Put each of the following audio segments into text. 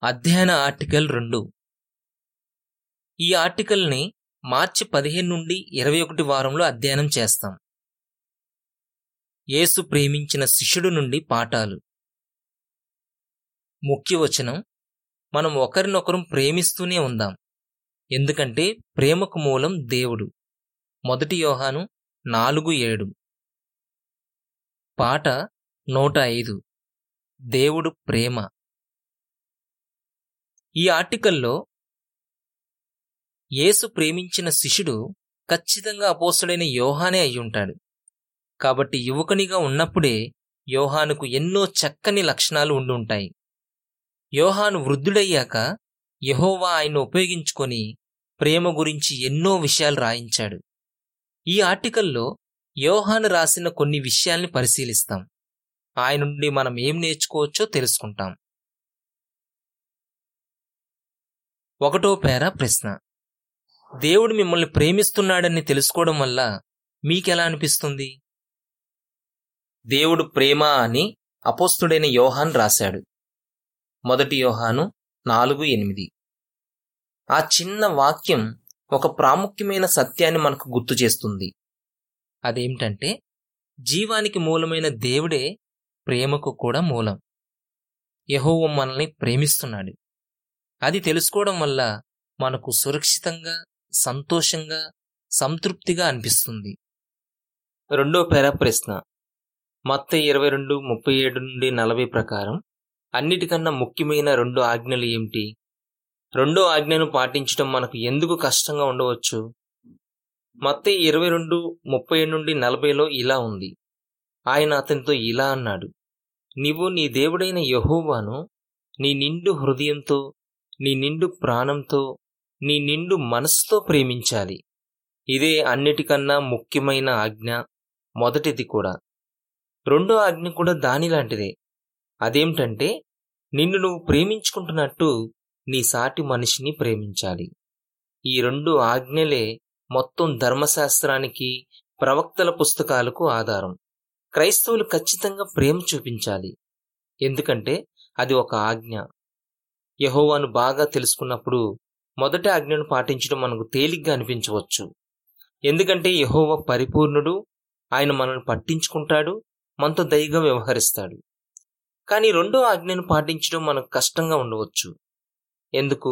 అధ్యయన ఆర్టికల్ రెండు ఈ ఆర్టికల్ని మార్చి పదిహేను నుండి ఇరవై ఒకటి వారంలో అధ్యయనం చేస్తాం యేసు ప్రేమించిన శిష్యుడు నుండి పాఠాలు ముఖ్య వచనం మనం ఒకరినొకరం ప్రేమిస్తూనే ఉందాం ఎందుకంటే ప్రేమకు మూలం దేవుడు మొదటి యోహాను నాలుగు ఏడు పాట నూట ఐదు దేవుడు ప్రేమ ఈ ఆర్టికల్లో యేసు ప్రేమించిన శిష్యుడు ఖచ్చితంగా అపోస్తుడైన యోహానే అయ్యుంటాడు కాబట్టి యువకునిగా ఉన్నప్పుడే యోహానుకు ఎన్నో చక్కని లక్షణాలు ఉండుంటాయి యోహాను వృద్ధుడయ్యాక యహోవా ఆయన ఉపయోగించుకొని ప్రేమ గురించి ఎన్నో విషయాలు రాయించాడు ఈ ఆర్టికల్లో యోహాను రాసిన కొన్ని విషయాల్ని పరిశీలిస్తాం ఆయన నుండి మనం ఏం నేర్చుకోవచ్చో తెలుసుకుంటాం ఒకటో పేర ప్రశ్న దేవుడు మిమ్మల్ని ప్రేమిస్తున్నాడని తెలుసుకోవడం వల్ల మీకెలా అనిపిస్తుంది దేవుడు ప్రేమ అని అపోస్తుడైన యోహాన్ రాశాడు మొదటి యోహాను నాలుగు ఎనిమిది ఆ చిన్న వాక్యం ఒక ప్రాముఖ్యమైన సత్యాన్ని మనకు గుర్తు చేస్తుంది అదేమిటంటే జీవానికి మూలమైన దేవుడే ప్రేమకు కూడా మూలం యహోవ మనల్ని ప్రేమిస్తున్నాడు అది తెలుసుకోవడం వల్ల మనకు సురక్షితంగా సంతోషంగా సంతృప్తిగా అనిపిస్తుంది రెండో పేర ప్రశ్న మత్త ఇరవై రెండు ముప్పై ఏడు నుండి నలభై ప్రకారం అన్నిటికన్నా ముఖ్యమైన రెండు ఆజ్ఞలు ఏమిటి రెండో ఆజ్ఞను పాటించడం మనకు ఎందుకు కష్టంగా ఉండవచ్చు మత్త ఇరవై రెండు ముప్పై ఏడు నుండి నలభైలో ఇలా ఉంది ఆయన అతనితో ఇలా అన్నాడు నీవు నీ దేవుడైన యహోవాను నీ నిండు హృదయంతో నీ నిండు ప్రాణంతో నీ నిండు మనసుతో ప్రేమించాలి ఇదే అన్నిటికన్నా ముఖ్యమైన ఆజ్ఞ మొదటిది కూడా రెండో ఆజ్ఞ కూడా దానిలాంటిదే అదేమిటంటే నిన్ను నువ్వు ప్రేమించుకుంటున్నట్టు నీ సాటి మనిషిని ప్రేమించాలి ఈ రెండు ఆజ్ఞలే మొత్తం ధర్మశాస్త్రానికి ప్రవక్తల పుస్తకాలకు ఆధారం క్రైస్తవులు ఖచ్చితంగా ప్రేమ చూపించాలి ఎందుకంటే అది ఒక ఆజ్ఞ యహోవాను బాగా తెలుసుకున్నప్పుడు మొదటి ఆజ్ఞను పాటించడం మనకు తేలిగ్గా అనిపించవచ్చు ఎందుకంటే యహోవ పరిపూర్ణుడు ఆయన మనల్ని పట్టించుకుంటాడు మనతో దయగా వ్యవహరిస్తాడు కానీ రెండో ఆజ్ఞను పాటించడం మనకు కష్టంగా ఉండవచ్చు ఎందుకు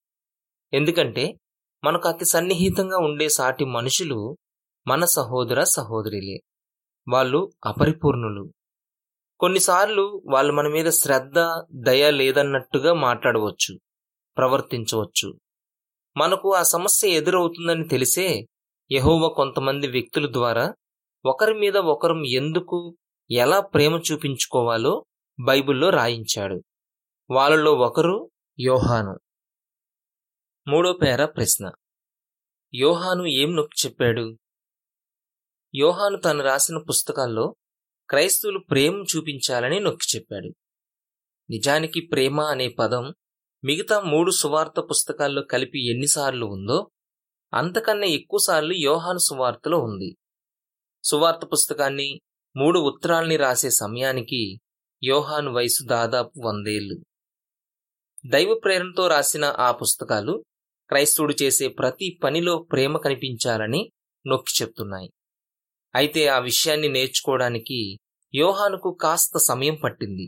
ఎందుకంటే మనకు అతి సన్నిహితంగా ఉండే సాటి మనుషులు మన సహోదర సహోదరులే వాళ్ళు అపరిపూర్ణులు కొన్నిసార్లు వాళ్ళు మన మీద శ్రద్ధ దయ లేదన్నట్టుగా మాట్లాడవచ్చు ప్రవర్తించవచ్చు మనకు ఆ సమస్య ఎదురవుతుందని తెలిసే యహోవ కొంతమంది వ్యక్తుల ద్వారా ఒకరి మీద ఒకరం ఎందుకు ఎలా ప్రేమ చూపించుకోవాలో బైబిల్లో రాయించాడు వాళ్ళలో ఒకరు యోహాను మూడో పేర ప్రశ్న యోహాను ఏం నొక్కి చెప్పాడు యోహాను తను రాసిన పుస్తకాల్లో క్రైస్తవులు ప్రేమ చూపించాలని నొక్కి చెప్పాడు నిజానికి ప్రేమ అనే పదం మిగతా మూడు సువార్త పుస్తకాల్లో కలిపి ఎన్నిసార్లు ఉందో అంతకన్నా ఎక్కువసార్లు యోహాను సువార్తలో ఉంది సువార్త పుస్తకాన్ని మూడు ఉత్తరాల్ని రాసే సమయానికి యోహాను వయసు దాదాపు వందేళ్లు దైవ ప్రేరణతో రాసిన ఆ పుస్తకాలు క్రైస్తవుడు చేసే ప్రతి పనిలో ప్రేమ కనిపించాలని నొక్కి చెప్తున్నాయి అయితే ఆ విషయాన్ని నేర్చుకోవడానికి యోహానుకు కాస్త సమయం పట్టింది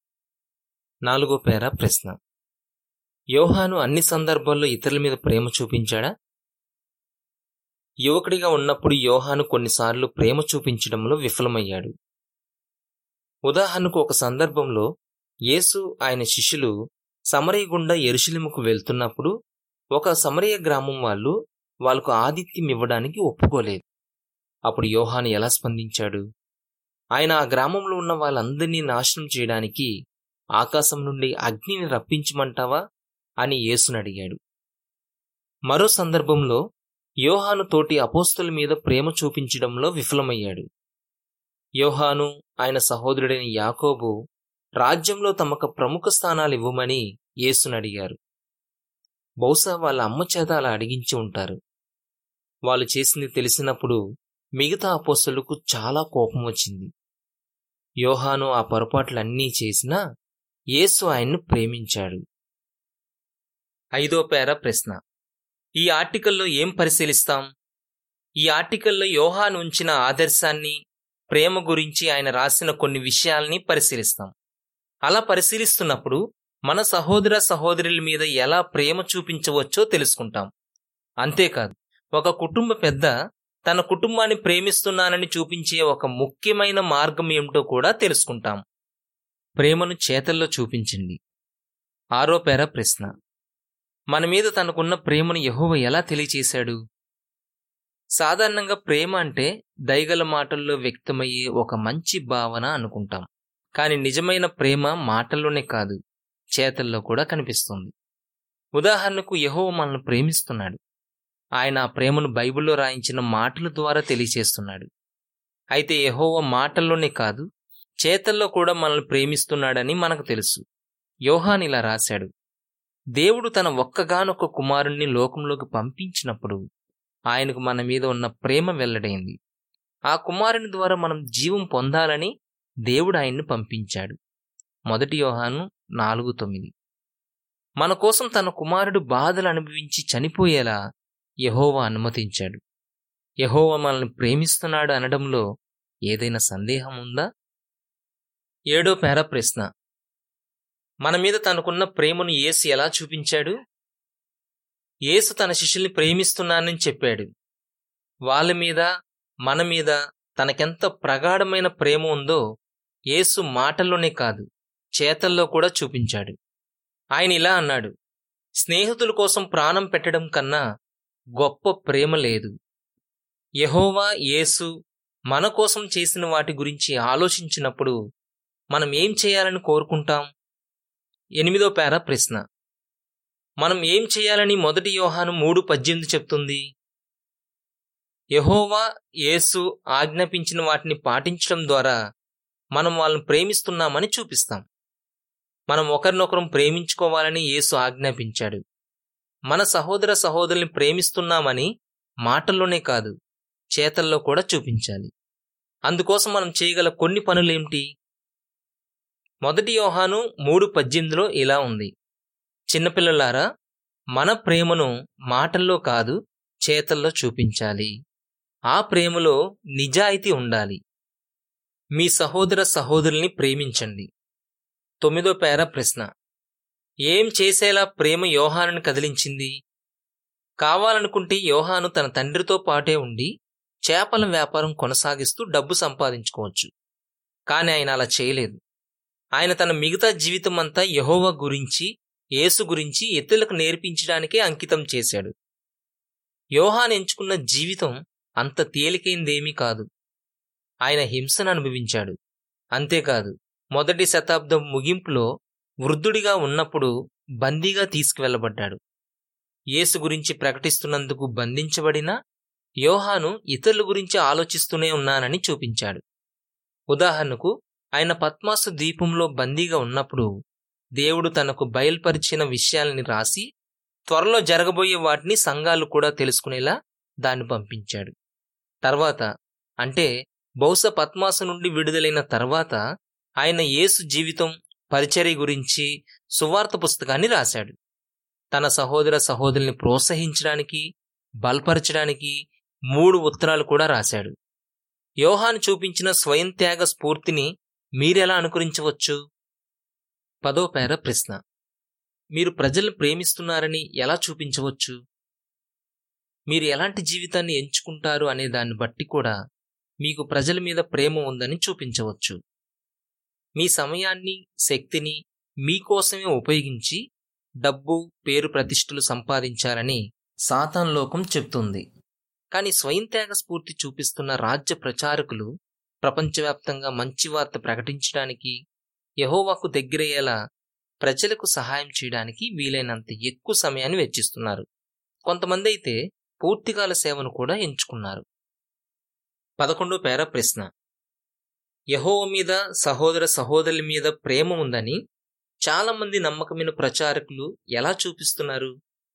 నాలుగో పేర ప్రశ్న యోహాను అన్ని సందర్భాల్లో ఇతరుల మీద ప్రేమ చూపించాడా యువకుడిగా ఉన్నప్పుడు యోహాను కొన్నిసార్లు ప్రేమ చూపించడంలో విఫలమయ్యాడు ఉదాహరణకు ఒక సందర్భంలో యేసు ఆయన శిష్యులు సమరయ్య గుండా ఎరుశలిముకు వెళ్తున్నప్పుడు ఒక సమరయ్య గ్రామం వాళ్ళు వాళ్ళకు ఆతిథ్యం ఇవ్వడానికి ఒప్పుకోలేదు అప్పుడు యోహాను ఎలా స్పందించాడు ఆయన ఆ గ్రామంలో ఉన్న వాళ్ళందరినీ నాశనం చేయడానికి ఆకాశం నుండి అగ్నిని రప్పించమంటావా అని యేసుని అడిగాడు మరో సందర్భంలో యోహాను తోటి అపోస్తుల మీద ప్రేమ చూపించడంలో విఫలమయ్యాడు యోహాను ఆయన సహోదరుడైన యాకోబు రాజ్యంలో తమకు ప్రముఖ స్థానాలు ఇవ్వమని యేసుని అడిగారు బహుశా వాళ్ళ అమ్మ చేత అలా అడిగించి ఉంటారు వాళ్ళు చేసింది తెలిసినప్పుడు మిగతా అపోస్తలకు చాలా కోపం వచ్చింది యోహాను ఆ పొరపాట్లన్నీ చేసినా యేసు ఆయన్ను ప్రేమించాడు ఐదో పేర ప్రశ్న ఈ ఆర్టికల్లో ఏం పరిశీలిస్తాం ఈ ఆర్టికల్లో యోహాను ఉంచిన ఆదర్శాన్ని ప్రేమ గురించి ఆయన రాసిన కొన్ని విషయాల్ని పరిశీలిస్తాం అలా పరిశీలిస్తున్నప్పుడు మన సహోదర సహోదరుల మీద ఎలా ప్రేమ చూపించవచ్చో తెలుసుకుంటాం అంతేకాదు ఒక కుటుంబ పెద్ద తన కుటుంబాన్ని ప్రేమిస్తున్నానని చూపించే ఒక ముఖ్యమైన మార్గం ఏమిటో కూడా తెలుసుకుంటాం ప్రేమను చేతల్లో చూపించండి ఆరో పేర ప్రశ్న మన మీద తనకున్న ప్రేమను యహోవ ఎలా తెలియచేశాడు సాధారణంగా ప్రేమ అంటే దయగల మాటల్లో వ్యక్తమయ్యే ఒక మంచి భావన అనుకుంటాం కానీ నిజమైన ప్రేమ మాటల్లోనే కాదు చేతల్లో కూడా కనిపిస్తుంది ఉదాహరణకు యహోవ మనల్ని ప్రేమిస్తున్నాడు ఆయన ఆ ప్రేమను బైబిల్లో రాయించిన మాటల ద్వారా తెలియచేస్తున్నాడు అయితే యహోవ మాటల్లోనే కాదు చేతల్లో కూడా మనల్ని ప్రేమిస్తున్నాడని మనకు తెలుసు యోహాన్ ఇలా రాశాడు దేవుడు తన ఒక్కగానొక్క కుమారుణ్ణి లోకంలోకి పంపించినప్పుడు ఆయనకు మన మీద ఉన్న ప్రేమ వెల్లడైంది ఆ కుమారుని ద్వారా మనం జీవం పొందాలని దేవుడు ఆయన్ని పంపించాడు మొదటి యోహాను నాలుగు తొమ్మిది మన కోసం తన కుమారుడు బాధలు అనుభవించి చనిపోయేలా యహోవా అనుమతించాడు యహోవా మనల్ని ప్రేమిస్తున్నాడు అనడంలో ఏదైనా సందేహం ఉందా ఏడో పేర ప్రశ్న మన మీద తనకున్న ప్రేమను యేసు ఎలా చూపించాడు యేసు తన శిష్యుల్ని ప్రేమిస్తున్నానని చెప్పాడు వాళ్ళ మీద మన మీద తనకెంత ప్రగాఢమైన ప్రేమ ఉందో యేసు మాటల్లోనే కాదు చేతల్లో కూడా చూపించాడు ఆయన ఇలా అన్నాడు స్నేహితుల కోసం ప్రాణం పెట్టడం కన్నా గొప్ప ప్రేమ లేదు యహోవా యేసు మన కోసం చేసిన వాటి గురించి ఆలోచించినప్పుడు మనం ఏం చేయాలని కోరుకుంటాం ఎనిమిదో పేర ప్రశ్న మనం ఏం చేయాలని మొదటి యోహాను మూడు పద్దెనిమిది చెప్తుంది యహోవా యేసు ఆజ్ఞాపించిన వాటిని పాటించడం ద్వారా మనం వాళ్ళని ప్రేమిస్తున్నామని చూపిస్తాం మనం ఒకరినొకరం ప్రేమించుకోవాలని యేసు ఆజ్ఞాపించాడు మన సహోదర సహోదరుల్ని ప్రేమిస్తున్నామని మాటల్లోనే కాదు చేతల్లో కూడా చూపించాలి అందుకోసం మనం చేయగల కొన్ని పనులేమిటి మొదటి యోహాను మూడు పద్దెనిమిదిలో ఇలా ఉంది చిన్నపిల్లలారా మన ప్రేమను మాటల్లో కాదు చేతల్లో చూపించాలి ఆ ప్రేమలో నిజాయితీ ఉండాలి మీ సహోదర సహోదరుల్ని ప్రేమించండి తొమ్మిదో పేర ప్రశ్న ఏం చేసేలా ప్రేమ యోహానుని కదిలించింది కావాలనుకుంటే యోహాను తన తండ్రితో పాటే ఉండి చేపల వ్యాపారం కొనసాగిస్తూ డబ్బు సంపాదించుకోవచ్చు కాని ఆయన అలా చేయలేదు ఆయన తన మిగతా జీవితం అంతా యహోవ గురించి యేసు గురించి ఇతరులకు నేర్పించడానికే అంకితం చేశాడు యోహాన్ ఎంచుకున్న జీవితం అంత తేలికైందేమీ కాదు ఆయన హింసను అనుభవించాడు అంతేకాదు మొదటి శతాబ్దం ముగింపులో వృద్ధుడిగా ఉన్నప్పుడు బందీగా తీసుకువెళ్లబడ్డాడు యేసు గురించి ప్రకటిస్తున్నందుకు బంధించబడినా యోహాను ఇతరుల గురించి ఆలోచిస్తూనే ఉన్నానని చూపించాడు ఉదాహరణకు ఆయన పద్మాసు ద్వీపంలో బందీగా ఉన్నప్పుడు దేవుడు తనకు బయల్పరిచిన విషయాల్ని రాసి త్వరలో జరగబోయే వాటిని సంఘాలు కూడా తెలుసుకునేలా దాన్ని పంపించాడు తర్వాత అంటే బహుశా పద్మాసు నుండి విడుదలైన తర్వాత ఆయన యేసు జీవితం పరిచర్య గురించి సువార్త పుస్తకాన్ని రాశాడు తన సహోదర సహోదరుల్ని ప్రోత్సహించడానికి బలపరచడానికి మూడు ఉత్తరాలు కూడా రాశాడు యోహాను చూపించిన స్వయం త్యాగ స్ఫూర్తిని మీరెలా అనుకరించవచ్చు పదో పేర ప్రశ్న మీరు ప్రజల్ని ప్రేమిస్తున్నారని ఎలా చూపించవచ్చు మీరు ఎలాంటి జీవితాన్ని ఎంచుకుంటారు అనే దాన్ని బట్టి కూడా మీకు ప్రజల మీద ప్రేమ ఉందని చూపించవచ్చు మీ సమయాన్ని శక్తిని మీకోసమే ఉపయోగించి డబ్బు పేరు ప్రతిష్టలు సంపాదించాలని సాతాన్ లోకం చెప్తుంది కానీ స్వయం త్యాగ స్ఫూర్తి చూపిస్తున్న రాజ్య ప్రచారకులు ప్రపంచవ్యాప్తంగా మంచి వార్త ప్రకటించడానికి యహోవాకు దగ్గరయ్యేలా ప్రజలకు సహాయం చేయడానికి వీలైనంత ఎక్కువ సమయాన్ని వెచ్చిస్తున్నారు కొంతమంది అయితే పూర్తికాల సేవను కూడా ఎంచుకున్నారు పదకొండో పేర ప్రశ్న యహోవ మీద సహోదర సహోదరుల మీద ప్రేమ ఉందని చాలామంది నమ్మకమైన ప్రచారకులు ఎలా చూపిస్తున్నారు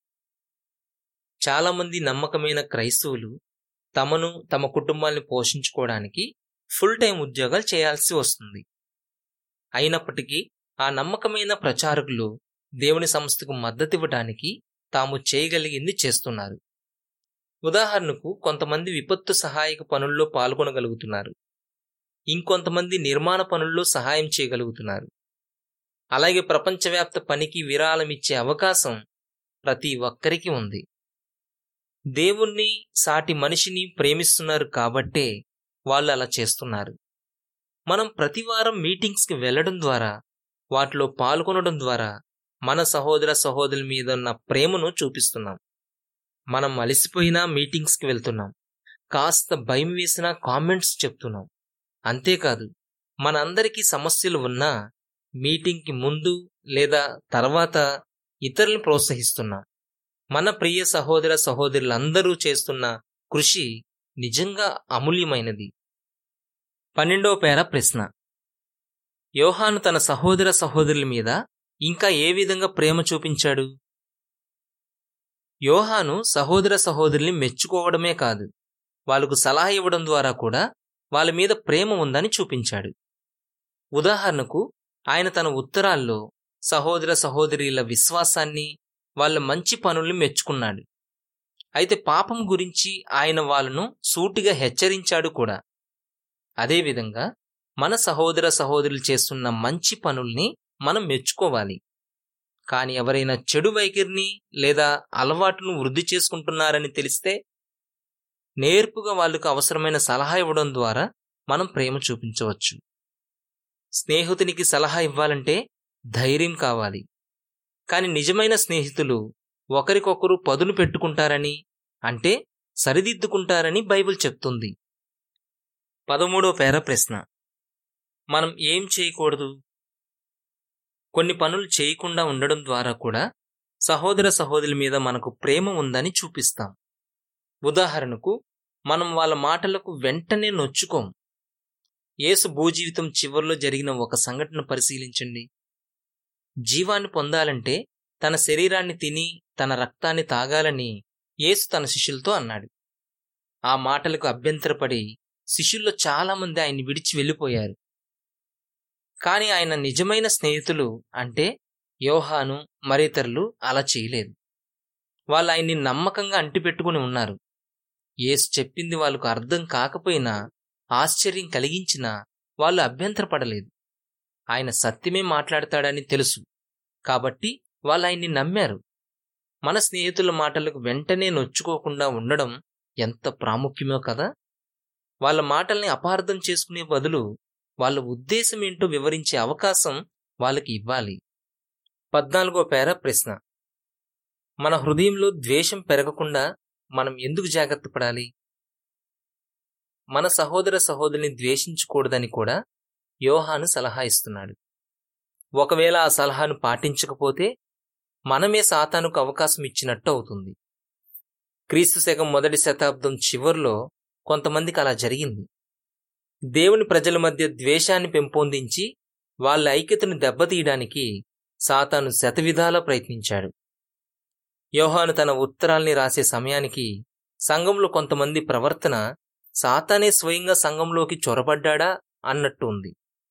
చాలామంది నమ్మకమైన క్రైస్తవులు తమను తమ కుటుంబాన్ని పోషించుకోవడానికి ఫుల్ టైం ఉద్యోగాలు చేయాల్సి వస్తుంది అయినప్పటికీ ఆ నమ్మకమైన ప్రచారకులు దేవుని సంస్థకు మద్దతివ్వటానికి తాము చేయగలిగింది చేస్తున్నారు ఉదాహరణకు కొంతమంది విపత్తు సహాయక పనుల్లో పాల్గొనగలుగుతున్నారు ఇంకొంతమంది నిర్మాణ పనుల్లో సహాయం చేయగలుగుతున్నారు అలాగే ప్రపంచవ్యాప్త పనికి విరాళమిచ్చే అవకాశం ప్రతి ఒక్కరికి ఉంది దేవుణ్ణి సాటి మనిషిని ప్రేమిస్తున్నారు కాబట్టే వాళ్ళు అలా చేస్తున్నారు మనం ప్రతివారం మీటింగ్స్కి వెళ్ళడం ద్వారా వాటిలో పాల్గొనడం ద్వారా మన సహోదర సహోదరుల మీద ఉన్న ప్రేమను చూపిస్తున్నాం మనం అలసిపోయినా మీటింగ్స్కి వెళ్తున్నాం కాస్త భయం వేసినా కామెంట్స్ చెప్తున్నాం అంతేకాదు మనందరికీ సమస్యలు ఉన్నా మీటింగ్కి ముందు లేదా తర్వాత ఇతరులను ప్రోత్సహిస్తున్నాం మన ప్రియ సహోదర సహోదరులందరూ చేస్తున్న కృషి నిజంగా అమూల్యమైనది పన్నెండవ పేర ప్రశ్న యోహాను తన సహోదర సహోదరుల మీద ఇంకా ఏ విధంగా ప్రేమ చూపించాడు యోహాను సహోదర సహోదరుల్ని మెచ్చుకోవడమే కాదు వాళ్ళకు సలహా ఇవ్వడం ద్వారా కూడా వాళ్ళ మీద ప్రేమ ఉందని చూపించాడు ఉదాహరణకు ఆయన తన ఉత్తరాల్లో సహోదర సహోదరుల విశ్వాసాన్ని వాళ్ళ మంచి పనుల్ని మెచ్చుకున్నాడు అయితే పాపం గురించి ఆయన వాళ్ళను సూటిగా హెచ్చరించాడు కూడా అదేవిధంగా మన సహోదర సహోదరులు చేస్తున్న మంచి పనుల్ని మనం మెచ్చుకోవాలి కానీ ఎవరైనా చెడు వైఖరిని లేదా అలవాటును వృద్ధి చేసుకుంటున్నారని తెలిస్తే నేర్పుగా వాళ్ళకు అవసరమైన సలహా ఇవ్వడం ద్వారా మనం ప్రేమ చూపించవచ్చు స్నేహితునికి సలహా ఇవ్వాలంటే ధైర్యం కావాలి కానీ నిజమైన స్నేహితులు ఒకరికొకరు పదును పెట్టుకుంటారని అంటే సరిదిద్దుకుంటారని బైబిల్ చెప్తుంది పదమూడో పేర ప్రశ్న మనం ఏం చేయకూడదు కొన్ని పనులు చేయకుండా ఉండడం ద్వారా కూడా సహోదర సహోదరుల మీద మనకు ప్రేమ ఉందని చూపిస్తాం ఉదాహరణకు మనం వాళ్ళ మాటలకు వెంటనే నొచ్చుకోం యేసు భూజీవితం చివరిలో జరిగిన ఒక సంఘటన పరిశీలించండి జీవాన్ని పొందాలంటే తన శరీరాన్ని తిని తన రక్తాన్ని తాగాలని యేసు తన శిష్యులతో అన్నాడు ఆ మాటలకు అభ్యంతరపడి శిష్యుల్లో చాలామంది ఆయన్ని విడిచి వెళ్ళిపోయారు కానీ ఆయన నిజమైన స్నేహితులు అంటే యోహాను మరితరులు అలా చేయలేదు వాళ్ళు ఆయన్ని నమ్మకంగా అంటిపెట్టుకుని ఉన్నారు యేసు చెప్పింది వాళ్ళకు అర్థం కాకపోయినా ఆశ్చర్యం కలిగించినా వాళ్ళు అభ్యంతరపడలేదు ఆయన సత్యమే మాట్లాడతాడని తెలుసు కాబట్టి వాళ్ళు ఆయన్ని నమ్మారు మన స్నేహితుల మాటలకు వెంటనే నొచ్చుకోకుండా ఉండడం ఎంత ప్రాముఖ్యమో కదా వాళ్ళ మాటల్ని అపార్థం చేసుకునే బదులు వాళ్ళ ఉద్దేశం ఏంటో వివరించే అవకాశం వాళ్ళకి ఇవ్వాలి పద్నాలుగో పేర ప్రశ్న మన హృదయంలో ద్వేషం పెరగకుండా మనం ఎందుకు జాగ్రత్త పడాలి మన సహోదర సహోదరిని ద్వేషించకూడదని కూడా యోహాను సలహా ఇస్తున్నాడు ఒకవేళ ఆ సలహాను పాటించకపోతే మనమే సాతానుకు అవకాశం ఇచ్చినట్టు అవుతుంది క్రీస్తు శకం మొదటి శతాబ్దం చివర్లో కొంతమందికి అలా జరిగింది దేవుని ప్రజల మధ్య ద్వేషాన్ని పెంపొందించి వాళ్ళ ఐక్యతను దెబ్బతీయడానికి సాతాను శతవిధాలా ప్రయత్నించాడు యోహాను తన ఉత్తరాల్ని రాసే సమయానికి సంఘంలో కొంతమంది ప్రవర్తన సాతానే స్వయంగా సంఘంలోకి చొరబడ్డా అన్నట్టు ఉంది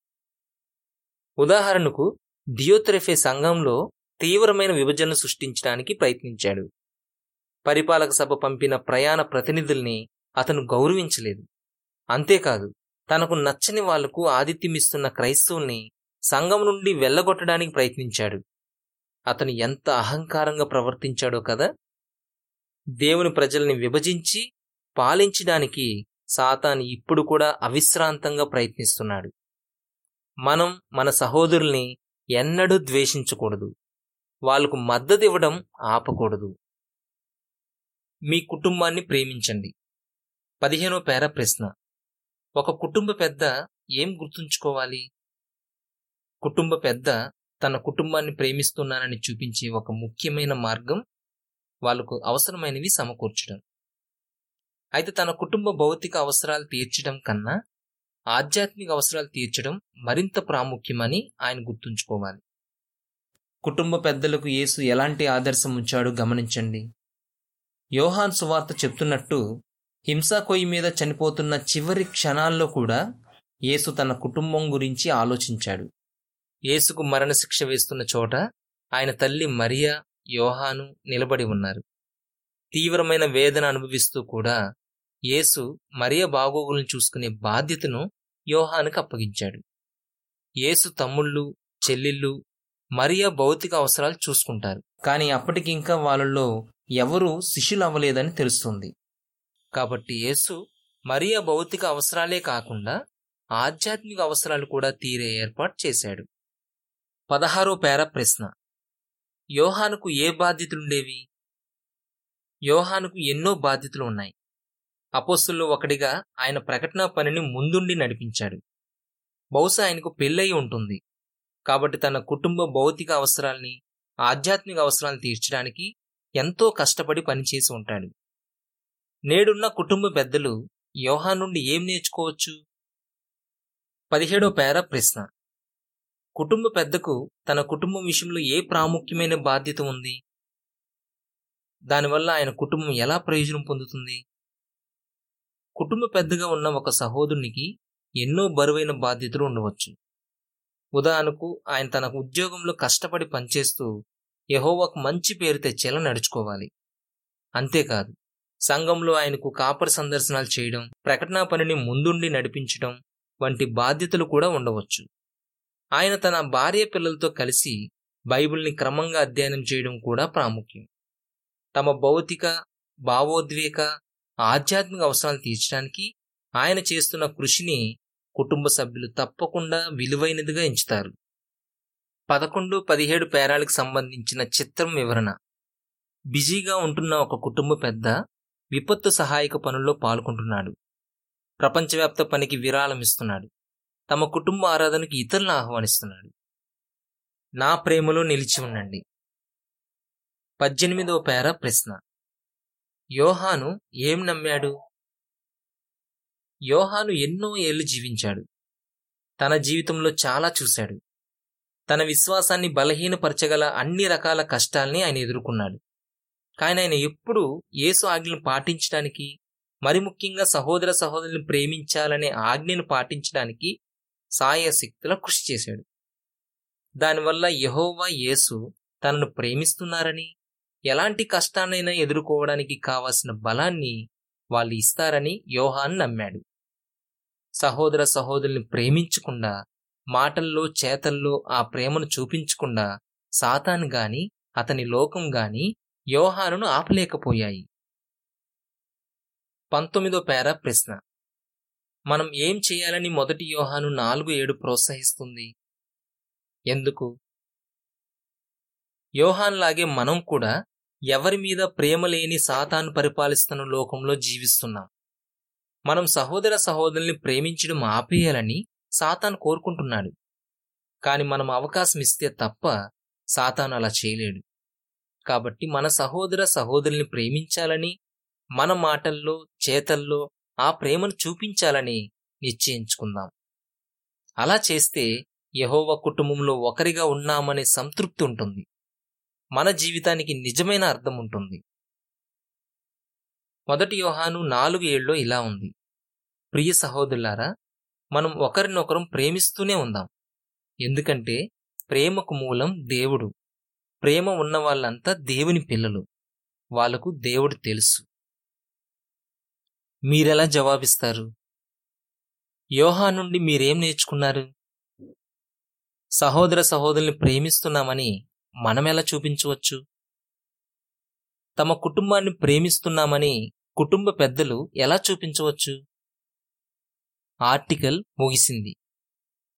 ఉదాహరణకు దియోత్రెఫే సంఘంలో తీవ్రమైన విభజన సృష్టించడానికి ప్రయత్నించాడు పరిపాలక సభ పంపిన ప్రయాణ ప్రతినిధుల్ని అతను గౌరవించలేదు అంతేకాదు తనకు నచ్చని వాళ్లకు ఆతిథ్యమిస్తున్న క్రైస్తవుల్ని సంఘం నుండి వెళ్ళగొట్టడానికి ప్రయత్నించాడు అతను ఎంత అహంకారంగా ప్రవర్తించాడో కదా దేవుని ప్రజల్ని విభజించి పాలించడానికి సాతాను ఇప్పుడు కూడా అవిశ్రాంతంగా ప్రయత్నిస్తున్నాడు మనం మన సహోదరుల్ని ఎన్నడూ ద్వేషించకూడదు వాళ్లకు మద్దతు ఇవ్వడం ఆపకూడదు మీ కుటుంబాన్ని ప్రేమించండి పదిహేనో పేర ప్రశ్న ఒక కుటుంబ పెద్ద ఏం గుర్తుంచుకోవాలి కుటుంబ పెద్ద తన కుటుంబాన్ని ప్రేమిస్తున్నానని చూపించే ఒక ముఖ్యమైన మార్గం వాళ్లకు అవసరమైనవి సమకూర్చడం అయితే తన కుటుంబ భౌతిక అవసరాలు తీర్చడం కన్నా ఆధ్యాత్మిక అవసరాలు తీర్చడం మరింత ప్రాముఖ్యమని ఆయన గుర్తుంచుకోవాలి కుటుంబ పెద్దలకు యేసు ఎలాంటి ఆదర్శం ఉంచాడో గమనించండి యోహాన్ సువార్త చెప్తున్నట్టు హింసా కొయ్యి మీద చనిపోతున్న చివరి క్షణాల్లో కూడా యేసు తన కుటుంబం గురించి ఆలోచించాడు యేసుకు మరణశిక్ష వేస్తున్న చోట ఆయన తల్లి మరియా యోహాను నిలబడి ఉన్నారు తీవ్రమైన వేదన అనుభవిస్తూ కూడా యేసు మరియ బాగోగులను చూసుకునే బాధ్యతను యోహానుకు అప్పగించాడు యేసు తమ్ముళ్ళు చెల్లిళ్ళు మరియ భౌతిక అవసరాలు చూసుకుంటారు కానీ అప్పటికింకా వాళ్ళల్లో ఎవరూ శిష్యులు అవ్వలేదని తెలుస్తుంది కాబట్టి యేసు మరియ భౌతిక అవసరాలే కాకుండా ఆధ్యాత్మిక అవసరాలు కూడా తీరే ఏర్పాటు చేశాడు పదహారో పేర ప్రశ్న యోహానుకు ఏ బాధ్యతలుండేవి యోహానుకు ఎన్నో బాధ్యతలు ఉన్నాయి అపోస్తుల్లో ఒకటిగా ఆయన ప్రకటన పనిని ముందుండి నడిపించాడు బహుశా ఆయనకు పెళ్ళయి ఉంటుంది కాబట్టి తన కుటుంబ భౌతిక అవసరాల్ని ఆధ్యాత్మిక అవసరాలను తీర్చడానికి ఎంతో కష్టపడి పనిచేసి ఉంటాడు నేడున్న కుటుంబ పెద్దలు యోహాన్ నుండి ఏం నేర్చుకోవచ్చు పదిహేడో పేర ప్రశ్న కుటుంబ పెద్దకు తన కుటుంబం విషయంలో ఏ ప్రాముఖ్యమైన బాధ్యత ఉంది దానివల్ల ఆయన కుటుంబం ఎలా ప్రయోజనం పొందుతుంది కుటుంబ పెద్దగా ఉన్న ఒక సహోదరునికి ఎన్నో బరువైన బాధ్యతలు ఉండవచ్చు ఉదాహరణకు ఆయన తన ఉద్యోగంలో కష్టపడి పనిచేస్తూ యహోవాకు మంచి పేరు తెచ్చేలా నడుచుకోవాలి అంతేకాదు సంఘంలో ఆయనకు కాపరి సందర్శనాలు చేయడం ప్రకటనా పనిని ముందుండి నడిపించడం వంటి బాధ్యతలు కూడా ఉండవచ్చు ఆయన తన భార్య పిల్లలతో కలిసి బైబిల్ని క్రమంగా అధ్యయనం చేయడం కూడా ప్రాముఖ్యం తమ భౌతిక భావోద్వేక ఆధ్యాత్మిక అవసరాలు తీర్చడానికి ఆయన చేస్తున్న కృషిని కుటుంబ సభ్యులు తప్పకుండా విలువైనదిగా ఎంచుతారు పదకొండు పదిహేడు పేరాలకు సంబంధించిన చిత్రం వివరణ బిజీగా ఉంటున్న ఒక కుటుంబ పెద్ద విపత్తు సహాయక పనుల్లో పాల్గొంటున్నాడు ప్రపంచవ్యాప్త పనికి విరాళం ఇస్తున్నాడు తమ కుటుంబ ఆరాధనకు ఇతరులను ఆహ్వానిస్తున్నాడు నా ప్రేమలో నిలిచి ఉండండి పద్దెనిమిదవ పేర ప్రశ్న యోహాను ఏం నమ్మాడు యోహాను ఎన్నో ఏళ్లు జీవించాడు తన జీవితంలో చాలా చూశాడు తన విశ్వాసాన్ని బలహీనపరచగల అన్ని రకాల కష్టాల్ని ఆయన ఎదుర్కొన్నాడు కానీ ఆయన ఎప్పుడూ యేసు ఆజ్ఞను పాటించడానికి మరి ముఖ్యంగా సహోదర సహోదరుని ప్రేమించాలనే ఆజ్ఞను పాటించడానికి సాయశక్తుల కృషి చేశాడు దానివల్ల యహోవా యేసు తనను ప్రేమిస్తున్నారని ఎలాంటి కష్టాన్నైనా ఎదుర్కోవడానికి కావలసిన బలాన్ని వాళ్ళు ఇస్తారని యోహాన్ నమ్మాడు సహోదర సహోదరుల్ని ప్రేమించకుండా మాటల్లో చేతల్లో ఆ ప్రేమను చూపించకుండా సాతాను గాని అతని లోకం గాని యోహానును ఆపలేకపోయాయి పంతొమ్మిదో పేర ప్రశ్న మనం ఏం చేయాలని మొదటి యోహాను నాలుగు ఏడు ప్రోత్సహిస్తుంది ఎందుకు యోహాన్ లాగే మనం కూడా ఎవరి మీద ప్రేమ లేని సాతాను పరిపాలిస్తున్న లోకంలో జీవిస్తున్నాం మనం సహోదర సహోదరుల్ని ప్రేమించడం ఆపేయాలని సాతాను కోరుకుంటున్నాడు కాని మనం అవకాశం ఇస్తే తప్ప సాతాను అలా చేయలేడు కాబట్టి మన సహోదర సహోదరుల్ని ప్రేమించాలని మన మాటల్లో చేతల్లో ఆ ప్రేమను చూపించాలని నిశ్చయించుకుందాం అలా చేస్తే యహోవ కుటుంబంలో ఒకరిగా ఉన్నామనే సంతృప్తి ఉంటుంది మన జీవితానికి నిజమైన అర్థం ఉంటుంది మొదటి యోహాను నాలుగు ఏళ్ళలో ఇలా ఉంది ప్రియ సహోదరులారా మనం ఒకరినొకరం ప్రేమిస్తూనే ఉందాం ఎందుకంటే ప్రేమకు మూలం దేవుడు ప్రేమ ఉన్న వాళ్ళంతా దేవుని పిల్లలు వాళ్లకు దేవుడు తెలుసు మీరెలా జవాబిస్తారు యోహా నుండి మీరేం నేర్చుకున్నారు సహోదర సహోదరుల్ని ప్రేమిస్తున్నామని మనమెలా చూపించవచ్చు తమ కుటుంబాన్ని ప్రేమిస్తున్నామని కుటుంబ పెద్దలు ఎలా చూపించవచ్చు ఆర్టికల్ ముగిసింది